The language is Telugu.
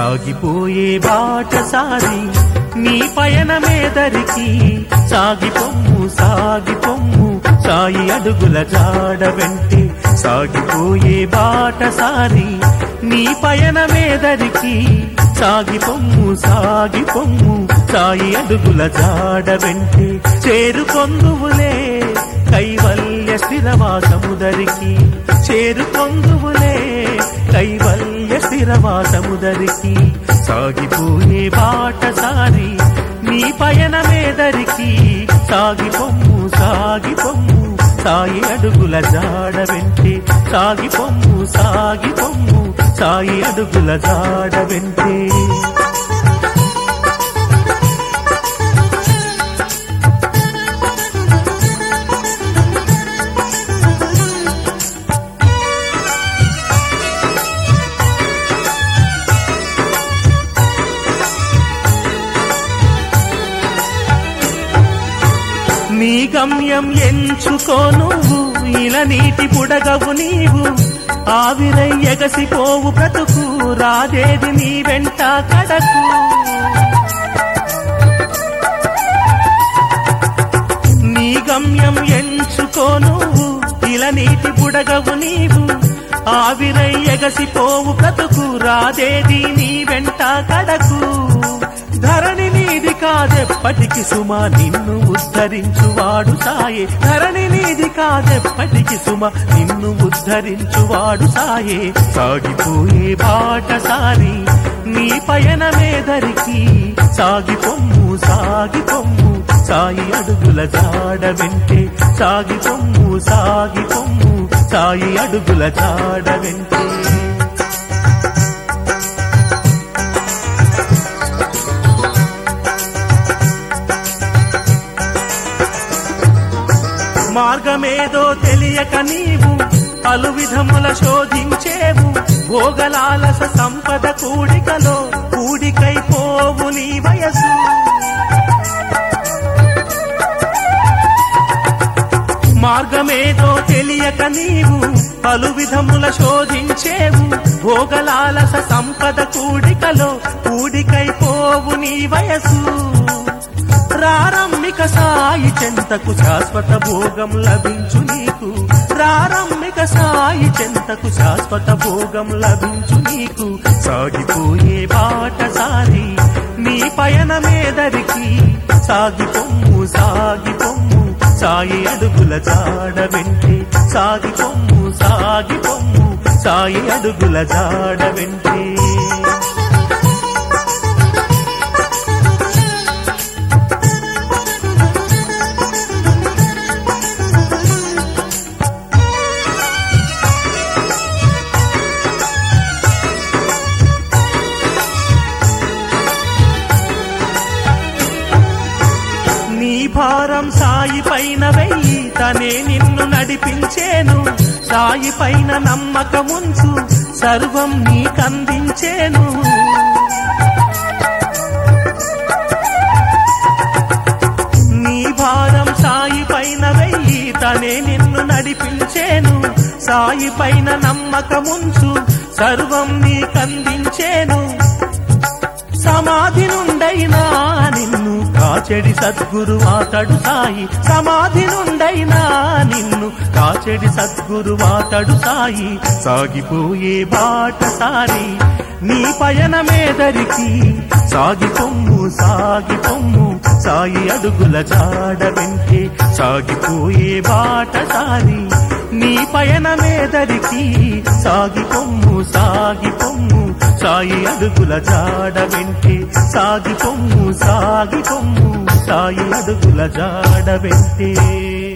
సాగిపోయే బాటసారి నీ పయనమేదరికి సాగి పొమ్ము సాగి పొమ్ము సాయి అడుగుల జాడ వెంటే సాగిపోయే బాటసారి నీ పయనమేదరికి సాగి పొమ్ము సాగి పొమ్ము సాయి అడుగుల జాడ వెంటే చేరుకొందువులే కైవల్య స్థిరవాసముదరికి చేరుకొందువులే కైవల్య స్థిరవాసముదరికి సాగిపోయే బాటసారి నీ పయనమేదరికి సాగి పొమ్ము సాగి పొమ్ము సాయి అడుగుల జాడ వెంటే సాగి పొమ్ము సాగి పొమ్ము సాయి అడుగుల జాడ వెంటే నీ గమ్యం ఎంచుకో నువ్వు ఇలా నీటి బుడగవు నీవు ఆవిరై ఎగసిపోవు బ్రతుకు రాజేది నీ వెంట కడకు నీ గమ్యం ఎంచుకో నువ్వు ఇలా నీటి బుడగవు నీవు ఆవిరై ఎగసిపోవు బ్రతుకు రాదేది నీ వెంట కడకు ధరణి నీది కాదెప్పటికి సుమ నిన్ను ఉద్ధరించువాడు సాయే ధరణి నీది కాదెప్పటికి సుమ నిన్ను ఉద్ధరించువాడు సాయే సాగిపోయే బాటసారి నీ పయనమేదరికి సాగి పొమ్ము సాగి పొమ్ము సాయి అడుగుల జాడ వెంటే సాగి పొమ్ము సాగి పొమ్ము సాయి అడుగుల జాడ వెంటే మార్గమేదో తెలియక నీవు పలు విధముల శోధించేవు భోగలాలస సంపద కూడికలో కూడికైపోవు నీ వయసు మార్గమేదో తెలియక నీవు పలు విధముల శోధించేవు భోగలాలస సంపద కూడికలో కూడికైపోవు నీ వయసు ప్రారంభిక సాయి చెంతకు శాశ్వత భోగం లభించు నీకు ప్రారంభిక సాయి చెంతకు శాశ్వత భోగం లభించు నీకు సాగిపోయే బాటసారి నీ పయనమేదరికి సాగి పొమ్ము సాగి పొమ్ము సాయి అడుగుల జాడ వెంటే సాగి పొమ్ము సాగి పొమ్ము సాయి అడుగుల జాడ వెంటే నీ భారం సాయి పైన వెయ్యి తనే నిన్ను నడిపించేను సాయి పైన నమ్మకముంచు సర్వం నీకందించేను నీ భారం సాయి పైన వెయ్యి తనే నిన్ను నడిపించేను సాయి పైన నమ్మకముంచు సర్వం నీకందించేను సమాధి నుండైనా నిన్ను కాచెడి సద్గురు అతడు సాయి సమాధి నుండైనా నిన్ను కాచెడి సద్గురు అతడు సాయి సాగిపోయే బాట సారి నీ పయనమేదరికి సాగి పొమ్ము సాగి పొమ్ము సాయి అడుగుల జాడ వెంటే సాగిపోయే బాట సారి నీ పయనమేదరికి సాగి పొమ్ము సాగి పొమ్ము సాయి అడుగుల జాడ వెంటే సాగి పొమ్ము సాగి పొమ్ము సాయి అడుగుల జాడ వెంటే